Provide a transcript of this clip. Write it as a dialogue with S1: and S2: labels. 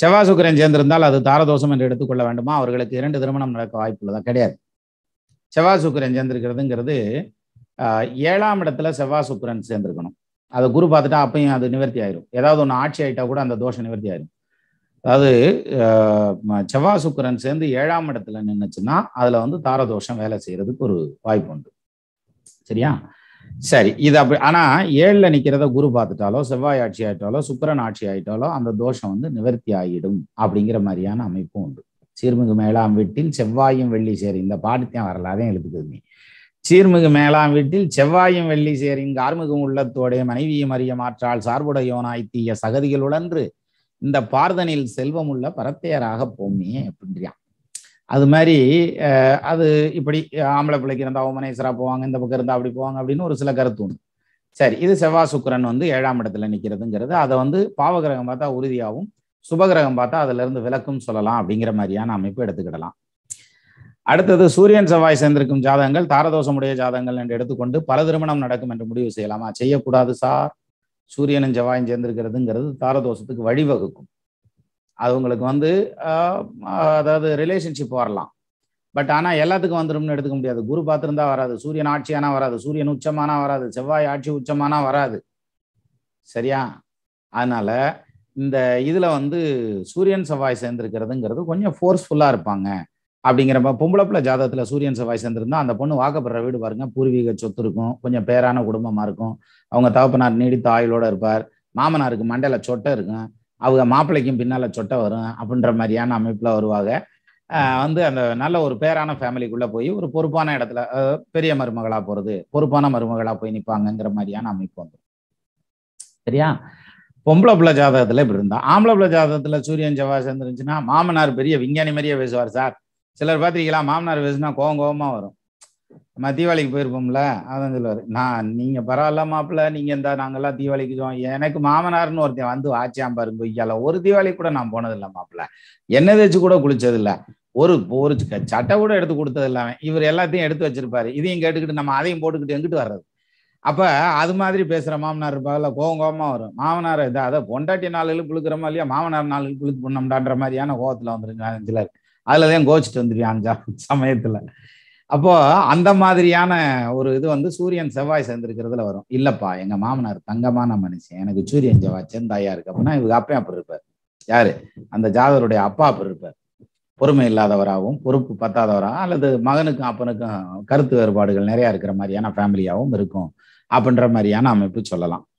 S1: செவ்வாய் சுக்கிரன் சேர்ந்திருந்தால் அது தாரதோஷம் என்று எடுத்துக்கொள்ள வேண்டுமா அவர்களுக்கு இரண்டு திருமணம் நடக்க வாய்ப்பு உள்ளதா கிடையாது செவ்வாய் சுக்கிரன் சேர்ந்திருக்கிறதுங்கிறது ஆஹ், ஏழாம் இடத்துல செவ்வாய் சுக்கிரன் சேர்ந்திருக்கணும் அதை குரு பார்த்துட்டா அப்பயும் அது நிவர்த்தி ஆயிரும் ஏதாவது ஒன்று ஆட்சி ஆயிட்டா கூட அந்த தோஷம் நிவர்த்தி ஆயிரும் அதாவது ஆஹ், ம- செவ்வாய் சுக்கிரன் சேர்ந்து ஏழாம் இடத்துல நின்னுச்சுன்னா அதுல வந்து தாரதோஷம் வேலை செய்யறதுக்கு ஒரு வாய்ப்பு உண்டு சரியா சரி இது அப்படி ஆனா ஏழுல நிக்கிறத குரு பார்த்துட்டாலோ செவ்வாய் ஆட்சி ஆயிட்டாலோ சுக்கிரன் ஆட்சி ஆயிட்டாலோ அந்த தோஷம் வந்து நிவர்த்தி ஆகிடும் அப்படிங்கிற மாதிரியான அமைப்பும் உண்டு சீர்மிகு மேலாம் வீட்டில் செவ்வாயும் வெள்ளி சேரி இந்த பாட்டுத்தையும் வரல அதையும் எழுதுக்குது நீ சீர்மிகு மேலாம் வீட்டில் செவ்வாயும் வெள்ளி சேரின் கார்மிகும் உள்ளத்தோடைய மனைவியும் அறிய மாற்றால் சார்புடையோனாய் தீய சகதிகள் உழன்று இந்த பார்தனில் செல்வம் உள்ள பரத்தையராக போமே அப்படின்றியான் அது மாதிரி அஹ், அது இப்படி ஆம்பளை பிள்ளைக்கு இருந்தா ஓமனேஸ்வரா போவாங்க இந்த பக்கம் இருந்தா அப்படி போவாங்க அப்படின்னு ஒரு சில கருத்து உண்டு சரி இது செவ்வாய் சுக்கிரன் வந்து ஏழாம் இடத்துல நிக்கிறதுங்கிறது அதை வந்து பாவகிரகம் பார்த்தா உறுதியாகவும் சுபகிரகம் பார்த்தா அதுல இருந்து விலக்கும் சொல்லலாம் அப்படிங்கிற மாதிரியான அமைப்பு எடுத்துக்கிடலாம் அடுத்தது சூரியன் செவ்வாய் சேர்ந்திருக்கும் ஜாதகங்கள் தாரதோஷமுடைய ஜாதகங்கள் என்று எடுத்துக்கொண்டு பல திருமணம் நடக்கும் என்று முடிவு செய்யலாமா செய்யக்கூடாது சார் சூரியனும் செவ்வாயும் சேர்ந்திருக்கிறதுங்கிறது தாரதோஷத்துக்கு வழிவகுக்கும் அது உங்களுக்கு வந்து ஆஹ், ஆஹ், அதாவது ரிலேஷன்ஷிப் வரலாம் பட் ஆனால் எல்லாத்துக்கும் வந்துடும்னு எடுத்துக்க முடியாது குரு பார்த்துருந்தா வராது சூரியன் ஆட்சியானா வராது சூரியன் உச்சமானா வராது செவ்வாய் ஆட்சி உச்சமானா வராது சரியா அதனால இந்த இதுல வந்து சூரியன் செவ்வாய் சேர்ந்திருக்கிறதுங்கிறது கொஞ்சம் ஃபோர்ஸ்ஃபுல்லா இருப்பாங்க அப்படிங்கிற மாதிரி பொம்பளை பிள்ளை ஜாதகத்துல சூரியன் செவ்வாய் சேர்ந்திருந்தா அந்த பொண்ணு வாக்கப்படுற வீடு பாருங்க பூர்வீக சொத்து இருக்கும் கொஞ்சம் பேரான குடும்பமா இருக்கும் அவங்க தகப்பனார் நீடித்த ஆயுளோட இருப்பார் மாமனாருக்கு மண்டையில சொட்டை இருக்கும் அவங்க மாப்பிள்ளைக்கும் பின்னால சொட்டை வரும் அப்படின்ற மாதிரியான அமைப்புல வருவாங்க ஆஹ் வந்து அந்த நல்ல ஒரு பேரான ஃபேமிலிக்குள்ள போய் ஒரு பொறுப்பான இடத்துல அஹ் பெரிய மருமகளா போறது பொறுப்பான மருமகளா போய் நிப்பாங்கங்கிற மாதிரியான அமைப்பு வந்துடும் சரியா பொம்பளை பிள்ளை ஜாதகத்துல இப்படி இருந்தா ஆம்பளை பிள்ளை ஜாதகத்துல சூரியன் செவ்வாய் சேர்ந்துருந்துச்சுன்னா மாமனார் பெரிய விஞ்ஞானி மாதிரியே பேசுவார் சார் சிலர் பார்த்திருக்கீங்களா மாமனார் பேசுனா கோவம் கோவமா வரும் நம்ம தீபாவளிக்கு போயிருப்போம்ல அதான் சொல்லுவார் நான் நீங்க பரவாயில்ல மாப்பிள்ள நீங்க இந்த நாங்கெல்லாம் தீபாவளிக்கு போவோம். எனக்கு மாமனார்னு ஒருத்தன் வந்து ஆச்சியாம் பாருங்க கொய்யால ஒரு தீபாவளி கூட நான் போனதில்லை மாப்பிள்ள எண்ணெய் தேய்ச்சி கூட குளிச்சது இல்ல ஒரு ஒரு க- சட்டை கூட எடுத்து கொடுத்தது இல்லாம இவர் எல்லாத்தையும் எடுத்து வச்சிருப்பாரு இதையும் கேட்டுக்கிட்டு நம்ம அதையும் போட்டுக்கிட்டு எங்கிட்டு வர்றது அப்ப அது மாதிரி பேசுற மாமனார் இருப்பாங்கல்ல கோவம் கோவமா வரும் மாமனார் இது அதை பொண்டாட்டி நாளுக்கு புழுக்கிறோமா இல்லையா மாமனார் நாளுக்கு புழுக்கு பண்ணோம்டான்ற மாதிரியான கோவத்துல வந்துருங்க சிலர் அதுலதான் கோச்சிட்டு வந்துருவாங்க சமயத்துல அப்போ அந்த மாதிரியான ஒரு இது வந்து சூரியன் செவ்வாய் சேர்ந்திருக்கிறதுல வரும் இல்லப்பா எங்க மாமனார் தங்கமான மனுஷன் எனக்கு சூரியன் செவ்வாய் சேர்ந்தாயா இருக்கு அப்படின்னா இவங்க அப்பா அப்படி இருப்பார் யாரு அந்த ஜாதகருடைய அப்பா அப்படி இருப்பார் பொறுமை இல்லாதவராகவும் பொறுப்பு பத்தாதவராகவும் அல்லது மகனுக்கும் அப்பனுக்கும் கருத்து வேறுபாடுகள் நிறைய இருக்கிற மாதிரியான ஃபேமிலியாகவும் இருக்கும் அப்படின்ற மாதிரியான அமைப்பு சொல்லலாம்